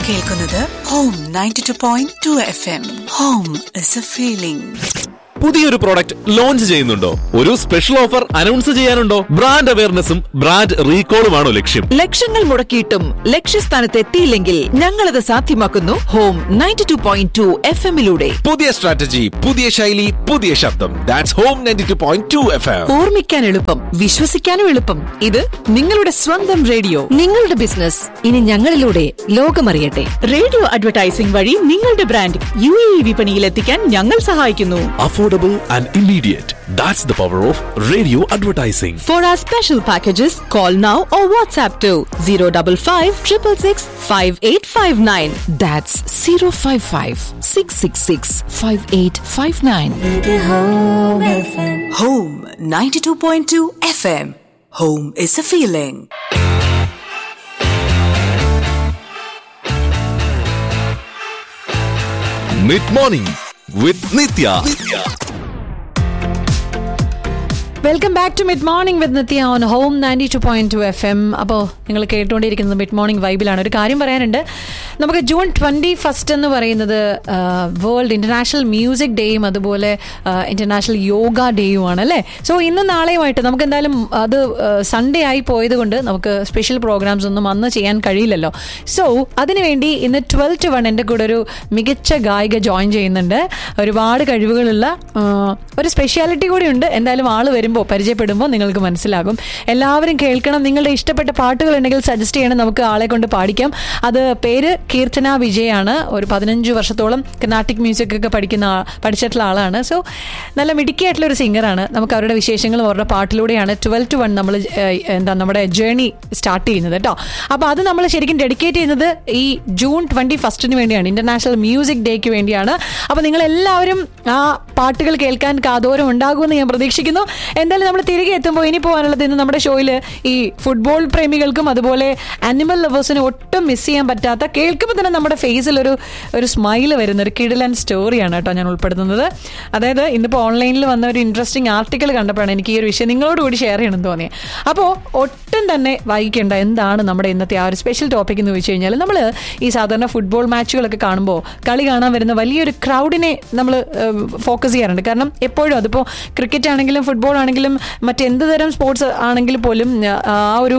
കേൾക്കുന്നത് home ninety two point two F M home is a feeling പുതിയൊരു product launch ചെയ്യുന്നുണ്ടോ ഒരു special offer announce ചെയ്യാനുണ്ടോ brand അവയർനെസ്സും ബ്രാൻഡ് റീകോളുമാണോ ലക്ഷ്യം ലക്ഷങ്ങൾ മുടക്കിയിട്ടും ലക്ഷ്യസ്ഥാനത്ത് എത്തിയില്ലെങ്കിൽ ഞങ്ങളത് സാധ്യമാക്കുന്നു home ninety two point two F എമ്മിലൂടെ പുതിയ സ്ട്രാറ്റജി പുതിയ ശൈലി പുതിയ ശബ്ദം that's home ninety two point two F M ഓർമ്മിക്കാൻ എളുപ്പം വിശ്വസിക്കാനും എളുപ്പം ഇത് നിങ്ങളുടെ സ്വന്തം റേഡിയോ നിങ്ങളുടെ ബിസിനസ് ഇനി ഞങ്ങളിലൂടെ ലോകമറിയട്ടെ റേഡിയോ അഡ്വർടൈസിംഗ് വഴി നിങ്ങളുടെ ബ്രാൻഡ് യു എ ഇ വിപണിയിൽ എത്തിക്കാൻ ഞങ്ങൾ സഹായിക്കുന്നു affordable and immediate that's the power of radio advertising for our special packages call now or WhatsApp two zero double five triple six five eight five nine that's zero five five six six six five eight five nine home ninety two point two F M home is a feeling mid morning with Nithya welcome back to mid morning with Nithya on home ninety two point two F M അപ്പോൾ നിങ്ങൾ കേട്ടുകൊണ്ടിരിക്കുന്നത് mid morning വൈബിലാണ് ഒരു കാര്യം പറയാനുണ്ട് നമുക്ക് June twenty first എന്ന് പറയുന്നത് world international music ഡേയും അതുപോലെ ഇൻ്റർനാഷണൽ യോഗ ഡേയുമാണ് അല്ലേ സോ ഇന്ന് നാളെയുമായിട്ട് നമുക്ക് എന്തായാലും അത് സൺഡേ ആയി പോയത് കൊണ്ട് നമുക്ക് സ്പെഷ്യൽ പ്രോഗ്രാംസ് ഒന്നും അന്ന് ചെയ്യാൻ കഴിയില്ലല്ലോ സോ അതിനുവേണ്ടി ഇന്ന് ട്വൽവ് ടു വൺ എൻ്റെ കൂടെ ഒരു മികച്ച ഗായിക ജോയിൻ ചെയ്യുന്നുണ്ട് ഒരുപാട് കഴിവുകളുള്ള ആ, ഒരു സ്പെഷ്യാലിറ്റി കൂടി ഉണ്ട് എന്തായാലും ആള് വരുമ്പോൾ പരിചയപ്പെടുമ്പോൾ നിങ്ങൾക്ക് മനസ്സിലാകും എല്ലാവരും കേൾക്കണം നിങ്ങളുടെ ഇഷ്ടപ്പെട്ട പാട്ടുകൾ ഉണ്ടെങ്കിൽ സജസ്റ്റ് ചെയ്യണം നമുക്ക് ആളെ കൊണ്ട് പാടിക്കാം അത് പേര് കീർത്തന വിജയാണ് ഒരു പതിനഞ്ച് വർഷത്തോളം കർണാട്ടിക് മ്യൂസിക് ഒക്കെ പഠിക്കുന്ന ആ- പഠിച്ചിട്ടുള്ള ആളാണ് സോ നല്ല മിടുക്കിയായിട്ടുള്ള ഒരു സിംഗറാണ് നമുക്ക് അവരുടെ വിശേഷങ്ങളും അവരുടെ പാട്ടിലൂടെയാണ് ട്വൽവ് ടു വൺ നമ്മൾ എന്താ നമ്മുടെ ജേർണി സ്റ്റാർട്ട് ചെയ്യുന്നത് കേട്ടോ അപ്പോൾ അത് നമ്മൾ ശരിക്കും ഡെഡിക്കേറ്റ് ചെയ്യുന്നത് ഈ ജൂൺ ട്വൻറ്റി ഫസ്റ്റിന് വേണ്ടിയാണ് ഇന്റർനാഷണൽ മ്യൂസിക് ഡേക്ക് വേണ്ടിയാണ് അപ്പോൾ നിങ്ങൾ എല്ലാവരും ആ പാട്ടുകൾ കേൾക്കാൻ കാതോരം ഉണ്ടാകുമെന്ന് ഞാൻ പ്രതീക്ഷിക്കുന്നു എന്തായാലും നമ്മൾ തിരികെ എത്തുമ്പോൾ ഇനി പോകാനുള്ളത് ഇന്ന് നമ്മുടെ ഷോയിൽ ഈ ഫുട്ബോൾ പ്രേമികൾക്കും അതുപോലെ ആനിമൽ ലവേഴ്സിനും ഒട്ടും മിസ് ചെയ്യാൻ പറ്റാത്ത കേൾക്കുമ്പോൾ തന്നെ നമ്മുടെ ഫേസിൽ ഒരു ഒരു സ്മൈൽ വരുന്ന ഒരു കിടിലൻ സ്റ്റോറിയാണ് കേട്ടോ ഞാൻ ഉൾപ്പെടുത്തുന്നത് അതായത് ഇന്നിപ്പോൾ ഓൺലൈനിൽ വന്ന ഒരു ഇൻട്രസ്റ്റിംഗ് ആർട്ടിക്കിൾ കണ്ടപ്പോഴാണ് എനിക്ക് ഈ ഒരു വിഷയം നിങ്ങളോട് കൂടി ഷെയർ ചെയ്യണമെന്ന് തോന്നിയത് അപ്പോൾ ഒട്ടും തന്നെ വൈകിക്കേണ്ട എന്താണ് നമ്മുടെ ഇന്നത്തെ ആ ഒരു സ്പെഷ്യൽ ടോപ്പിക് എന്ന് ചോദിച്ചു കഴിഞ്ഞാൽ നമ്മൾ ഈ സാധാരണ ഫുട്ബോൾ മാച്ചുകളൊക്കെ കാണുമ്പോൾ കളി കാണാൻ വരുന്ന വലിയൊരു ക്രൗഡിനെ നമ്മൾ ഫോക്കസ് ചെയ്യാറുണ്ട് കാരണം എപ്പോഴും അതിപ്പോൾ ക്രിക്കറ്റ് ആണെങ്കിലും ഫുട്ബോൾ ആണെങ്കിലും മറ്റെന്ത് തരം സ്പോർട്സ് ആണെങ്കിൽ പോലും ആ ഒരു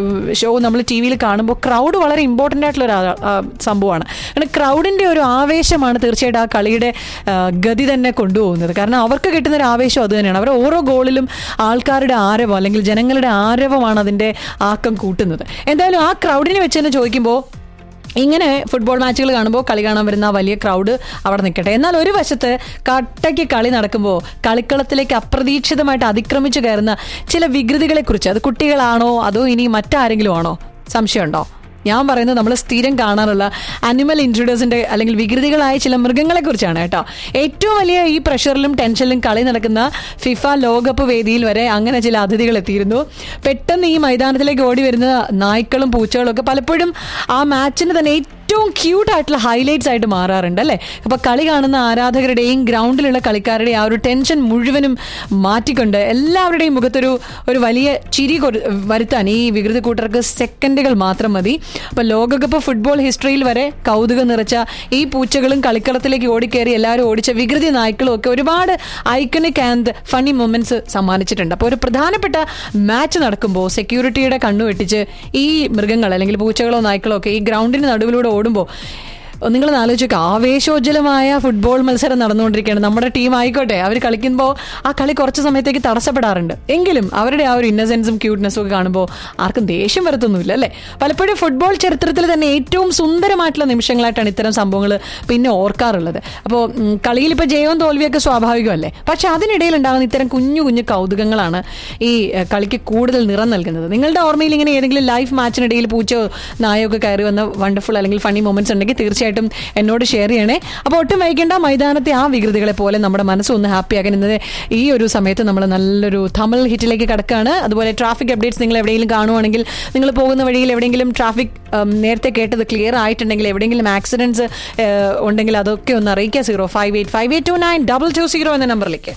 ഷോ നമ്മൾ ടി വിയിൽ കാണുമ്പോൾ ക്രൗഡ് വളരെ ഇമ്പോർട്ടൻ്റ് ആയിട്ടുള്ള ഒരു ആ- ആ സംഭവമാണ് കാരണം ക്രൗഡിൻ്റെ ഒരു ആവേശമാണ് തീർച്ചയായിട്ടും ആ കളിയുടെ ആ, ഗതി തന്നെ കൊണ്ടുപോകുന്നത് കാരണം അവർക്ക് കിട്ടുന്ന ഒരു ആവേശം അത് തന്നെയാണ് അവർ ഓരോ ഗോളിലും ആൾക്കാരുടെ ആരവം അല്ലെങ്കിൽ ജനങ്ങളുടെ ആരവമാണ് അതിൻ്റെ ആക്കം കൂട്ടുന്നത് എന്തായാലും ആ ക്രൗഡിനെ വെച്ച് തന്നെ ചോദിക്കുമ്പോൾ ഇങ്ങനെ ഫുട്ബോൾ മാച്ചുകൾ കാണുമ്പോൾ കളി കാണാൻ വരുന്ന ആ വലിയ ക്രൗഡ് അവിടെ നിൽക്കട്ടെ എന്നാൽ ഒരു വശത്ത് കട്ടയ്ക്ക് കളി നടക്കുമ്പോൾ കളിക്കളത്തിലേക്ക് അപ്രതീക്ഷിതമായിട്ട് അതിക്രമിച്ചു കയറുന്ന ചില വികൃതികളെ കുറിച്ച് അത് കുട്ടികളാണോ അതോ ഇനി മറ്റാരെങ്കിലും ആണോ സംശയമുണ്ടോ ഞാൻ പറയുന്നത് നമ്മൾ സ്ഥിരം കാണാനുള്ള അനിമൽ ഇൻട്രൂഡേഴ്സിന്റെ അല്ലെങ്കിൽ വികൃതികളായ ചില മൃഗങ്ങളെ കുറിച്ചാണ് കേട്ടോ ഏറ്റവും വലിയ ഈ പ്രഷറിലും ടെൻഷനിലും കളി നടക്കുന്ന ഫിഫ ലോകകപ്പ് വേദിയിൽ വരെ അങ്ങനെ ചില അതിഥികൾ എത്തിയിരുന്നു പെട്ടെന്ന് ഈ മൈതാനത്തിലേക്ക് ഓടി വരുന്ന നായ്ക്കളും പൂച്ചകളും ഒക്കെ പലപ്പോഴും ആ മാച്ചിന് തന്നെ ഏറ്റവും ക്യൂട്ട് ആയിട്ടുള്ള ഹൈലൈറ്റ്സ് ആയിട്ട് മാറാറുണ്ട് അല്ലേ അപ്പൊ കളി കാണുന്ന ആരാധകരുടെയും ഗ്രൗണ്ടിലുള്ള കളിക്കാരുടെയും ആ ഒരു ടെൻഷൻ മുഴുവനും മാറ്റിക്കൊണ്ട് എല്ലാവരുടെയും മുഖത്തൊരു ഒരു വലിയ ചിരി കൊരു- വരുത്താൻ ഈ വികൃതി കൂട്ടർക്ക് സെക്കൻഡുകൾ മാത്രം മതി അപ്പൊ ലോകകപ്പ് ഫുട്ബോൾ ഹിസ്റ്ററിയിൽ വരെ കൗതുകം നിറച്ച ഈ പൂച്ചകളും കളിക്കളത്തിലേക്ക് ഓടിക്കയറി എല്ലാവരും ഓടിച്ച വികൃതി നായ്ക്കളും ഒക്കെ ഒരുപാട് ഐക്കണിക് ആൻഡ് ഫണ്ണി മൊമെന്റ്സ് സമ്മാനിച്ചിട്ടുണ്ട് അപ്പോൾ ഒരു പ്രധാനപ്പെട്ട മാച്ച് നടക്കുമ്പോൾ സെക്യൂരിറ്റിയുടെ കണ്ണു വെട്ടിച്ച് ഈ മൃഗങ്ങൾ അല്ലെങ്കിൽ പൂച്ചകളോ നായ്ക്കളോ ഒക്കെ ഈ ഗ്രൗണ്ടിന് നടുവിലൂടെ ഓടുമ്പോൾ നിങ്ങൾ ആലോചിക്കുക ആവേശോജ്വലമായ ഫുട്ബോൾ മത്സരം നടന്നുകൊണ്ടിരിക്കുകയാണ് നമ്മുടെ ടീം ആയിക്കോട്ടെ അവർ കളിക്കുമ്പോൾ ആ കളി കുറച്ച് സമയത്തേക്ക് തടസ്സപ്പെടാറുണ്ട് എങ്കിലും അവരുടെ ആ ഒരു ഇന്നസെൻസും ക്യൂട്ട്നെസ്സും ഒക്കെ കാണുമ്പോൾ ആർക്കും ദേഷ്യം വരത്തൊന്നുമില്ല അല്ലേ പലപ്പോഴും ഫുട്ബോൾ ചരിത്രത്തിൽ തന്നെ ഏറ്റവും സുന്ദരമായിട്ടുള്ള നിമിഷങ്ങളായിട്ടാണ് ഇത്തരം സംഭവങ്ങൾ പിന്നെ ഓർക്കാറുള്ളത് അപ്പോൾ കളിയിൽ ഇപ്പോൾ ജയവും തോൽവിയൊക്കെ സ്വാഭാവികമല്ലേ പക്ഷെ അതിനിടയിൽ ഉണ്ടാകുന്ന ഇത്തരം കുഞ്ഞു കുഞ്ഞു കൗതുകങ്ങളാണ് ഈ ഏഹ്, കളിക്ക് കൂടുതൽ നിറം നൽകുന്നത് നിങ്ങളുടെ ഓർമ്മയിൽ ഇങ്ങനെ ഏതെങ്കിലും ലൈഫ് മാച്ചിനിടയിൽ പൂച്ചോ നായോ ഒക്കെ കയറി വന്ന വണ്ടർഫുൾ അല്ലെങ്കിൽ ഫണ്ണി മൊമെന്റ്സ് ഉണ്ടെങ്കിൽ തീർച്ചയായിട്ടും എന്നോട് ഷെയർ ചെയ്യണേ അപ്പോൾ ഒട്ടും വൈകേണ്ട മൈതാനത്തെ ആ വികൃതികളെ പോലെ നമ്മുടെ മനസ്സൊന്ന് ഹാപ്പിയാക്കാൻ ഇന്നത് ഈ ഒരു സമയത്ത് നമ്മൾ നല്ലൊരു തമിഴ് ഹിറ്റിലേക്ക് കിടക്കുകയാണ് അതുപോലെ ട്രാഫിക് അപ്ഡേറ്റ്സ് നിങ്ങൾ എവിടെയെങ്കിലും കാണുവാണെങ്കിൽ നിങ്ങൾ പോകുന്ന വഴിയിൽ എവിടെയെങ്കിലും ട്രാഫിക് നേരത്തെ കേട്ടത് ക്ലിയർ ആയിട്ടുണ്ടെങ്കിൽ എവിടെയെങ്കിലും ആക്സിഡൻസ് ഉണ്ടെങ്കിൽ അതൊക്കെ ഒന്ന് അറിയിക്കുക zero five eight five eight two nine double two zero എന്ന നമ്പറിലേക്ക്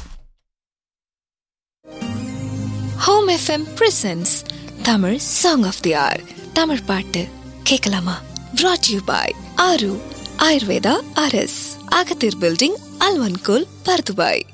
home FM presents Tamil song of the hour Tamil பாட்டு கேட்கலாமா brought to you by Aru Ayurveda RS, Agathir Building, Alvankul, Pardubai.